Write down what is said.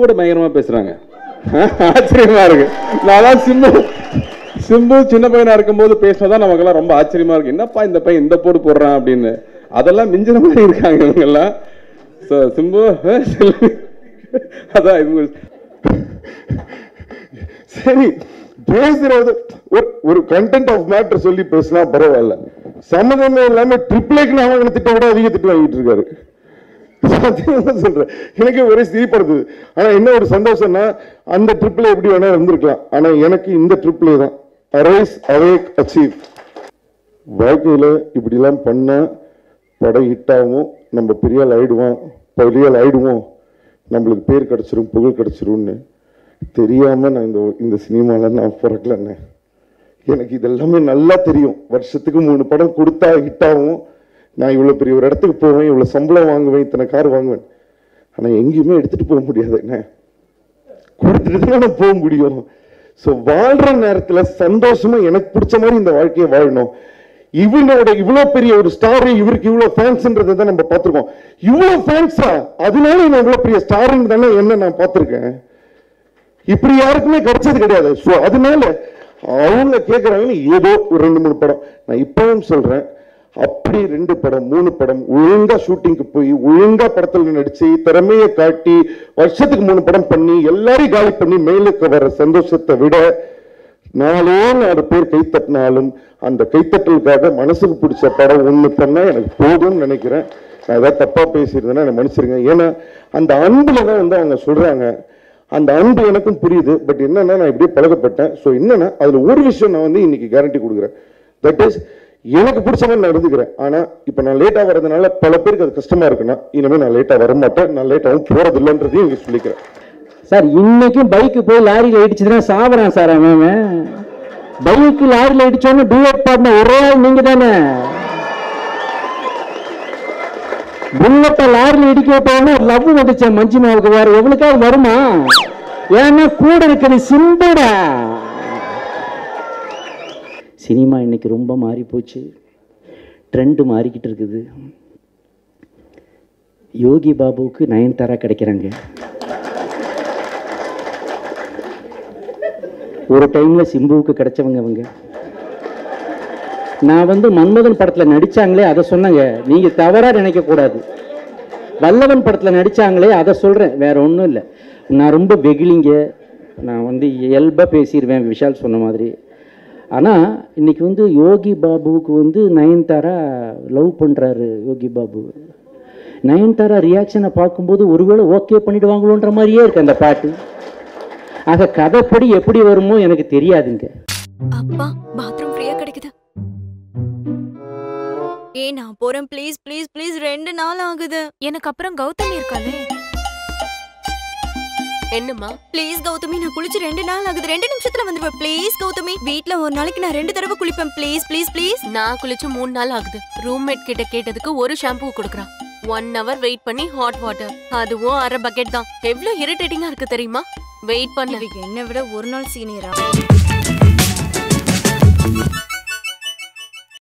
விட பயங்கரமா பேசுறாங்க ஆச்சரியமா இருக்கு நான் சிம்பு சிம்பு சின்ன பையனா இருக்கும்போது பேசினதான் நமக்கெல்லாம் ரொம்ப ஆச்சரியமா இருக்கு என்னப்பா இந்த பையன் இந்த போடு போடுறான் அப்படின்னு அதெல்லாம் மிஞ்சின மாதிரி இருக்காங்க இவங்கெல்லாம் ஸோ சிம்பு அஹ், சொல்லு. அதான் இவங்க சரி பேசுறது ஒரு ஒரு கண்டென்ட் ஆஃப் மேட்டர் சொல்லி பேசினா பரவாயில்ல சம்மதமே இல்லாம ட்ரிப்ளேக்கு நான் வாங்கின திட்டம் விட அதிக திட்டம் வாங்கிட்டு இருக்காரு சத்தியமா சொல்றேன் எனக்கு ஒரே சிரிப்படுது ஆனா என்ன ஒரு சந்தோஷம்னா அந்த ட்ரிப்ல எப்படி வேணா இருந்திருக்கலாம் ஆனா எனக்கு இந்த ட்ரிப்ல தான் அரைஸ் அவேக் அச்சீவ் வாழ்க்கையில இப்படிலாம் பண்ணா படம் ஹிட்டாகும் நம்ம பெரிய ஆள் ஆயிடுவோம் பெரிய ஆள் ஆயிடுவோம் நம்மளுக்கு பேர் கிடைச்சிரும் புகழ் கிடைச்சிரும்னு தெரியாம நான் இந்த இந்த சினிமால நான் பிறக்கலண்ணே எனக்கு இதெல்லாமே நல்லா தெரியும் வருஷத்துக்கு மூணு படம் கொடுத்தா ஹிட் ஆகும் நான் இவ்வளவு பெரிய ஒரு இடத்துக்கு போவேன் இவ்வளவு சம்பளம் வாங்குவேன் இத்தனை கார் வாங்குவேன் ஆனா எங்கேயுமே எடுத்துட்டு போக முடியாது என்ன கொடுத்துட்டு தான் நான் போக முடியும் ஸோ வாழ்ற நேரத்துல சந்தோஷமா எனக்கு பிடிச்ச மாதிரி இந்த வாழ்க்கையை வாழணும் இவனோட இவ்வளவு பெரிய ஒரு ஸ்டார் இவருக்கு இவ்வளவு ஃபேன்ஸ்ன்றதை தான் நம்ம பார்த்திருக்கோம் இவ்வளவு ஃபேன்ஸா அதனால நான் இவ்வளவு பெரிய ஸ்டாருன்னு தானே என்ன நான் பார்த்திருக்கேன் இப்படி யாருக்குமே கிடைச்சது கிடையாது ஸோ அதனால அவங்க கேட்கறாங்கன்னு ஏதோ ஒரு ரெண்டு மூணு படம் நான் இப்பவும் சொல்றேன் அப்படி ரெண்டு படம் மூணு படம் ஒழுங்கா ஷூட்டிங்க்கு போய் ஒழுங்கா படத்துல நடிச்சு திறமையை காட்டி வருஷத்துக்கு மூணு படம் பண்ணி எல்லாரையும் காலி பண்ணி மேலுக்கு வர சந்தோஷத்தை விட நாலே நாலு பேர் கைத்தட்டினாலும் அந்த கைத்தட்டலுக்காக மனசுக்கு பிடிச்ச படம் ஒண்ணு பண்ணா எனக்கு போதும்னு நினைக்கிறேன் நான் ஏதாவது தப்பா பேசியிருந்தேன்னா என்னை மன்னிச்சிருங்க ஏன்னா அந்த அன்புல தான் வந்து அவங்க சொல்றாங்க அந்த அன்பு எனக்கும் புரியுது பட் என்னன்னா நான் இப்படியே பழகப்பட்டேன் ஸோ என்னன்னா அதுல ஒரு விஷயம் நான் வந்து இன்னைக்கு கேரண்டி கொடுக்குறேன் தட் இஸ் எனக்கு பிடிச்ச மாதிரி நான் இருந்துக்கிறேன் ஆனா இப்ப நான் லேட்டா வர்றதுனால பல பேருக்கு அது கஷ்டமா இருக்குன்னா இனிமே நான் லேட்டா வர மாட்டேன் நான் லேட்டாவும் போறது இல்லைன்றதையும் இங்க சொல்லிக்கிறேன் சார் இன்னைக்கும் பைக்கு போய் லாரியில் இடிச்சுதுன்னா சாவறான் சார் அவன் பைக்கு லாரியில் இடிச்சோன்னு டூயட் பாடின ஒரே ஆள் நீங்க தானே புல்லட்டை லாரியில் இடிக்க போனா லவ் வந்துச்சு மஞ்சிமாவுக்கு வேற எவ்வளவுக்காவது வருமா ஏன்னா கூட இருக்கிறது சிம்புடா சினிமா இன்னைக்கு ரொம்ப மாறி போச்சு ட்ரெண்டு மாறிக்கிட்டு இருக்குது யோகி பாபுவுக்கு நயன்தாரா கிடைக்கிறாங்க ஒரு டைம்ல சிம்புவுக்கு கிடைச்சவங்க அவங்க நான் வந்து மன்மதன் படத்துல நடிச்சாங்களே அதை சொன்னங்க நீங்க தவறா நினைக்க கூடாது வல்லவன் படத்துல நடிச்சாங்களே அதை சொல்றேன் வேற ஒன்றும் இல்லை நான் ரொம்ப வெகுளிங்க நான் வந்து இயல்பா பேசிடுவேன் விஷால் சொன்ன மாதிரி ஆனா இன்னைக்கு வந்து யோகி பாபுவுக்கு வந்து நயன்தாரா லவ் பண்றாரு யோகி பாபு நயன்தாரா ரியாக்ஷனை பார்க்கும்போது ஒருவேளை ஓகே பண்ணிடுவாங்களோன்ற மாதிரியே இருக்கு அந்த பாட்டு ஆக கதைப்படி எப்படி வருமோ எனக்கு தெரியாதுங்க அப்பா பாத்ரூம் ஃப்ரீயா கிடைக்குது ஏ நான் போறேன் ப்ளீஸ் ப்ளீஸ் ப்ளீஸ் ரெண்டு நாள் ஆகுது எனக்கு அப்புறம் கௌதமி இருக்காளே என்னம்மா ப்ளீஸ் கௌதமி நான் குளிச்சு ரெண்டு நாள் ஆகுது ரெண்டு நிமிஷத்துல வந்துருவேன் ப்ளீஸ் கௌதமி வீட்ல ஒரு நாளைக்கு நான் ரெண்டு தடவை குளிப்பேன் ப்ளீஸ் ப்ளீஸ் ப்ளீஸ் நான் குளிச்சு மூணு நாள் ஆகுது ரூம்மேட் கிட்ட கேட்டதுக்கு ஒரு ஷாம்பு கொடுக்குறான் ஒன் ஹவர் வெயிட் பண்ணி ஹாட் வாட்டர் அதுவும் அரை பக்கெட் தான் எவ்வளவு இரிட்டேட்டிங்கா இருக்கு தெரியுமா வெயிட் பண்ண இவங்க என்னை விட ஒரு நாள் சீனியரா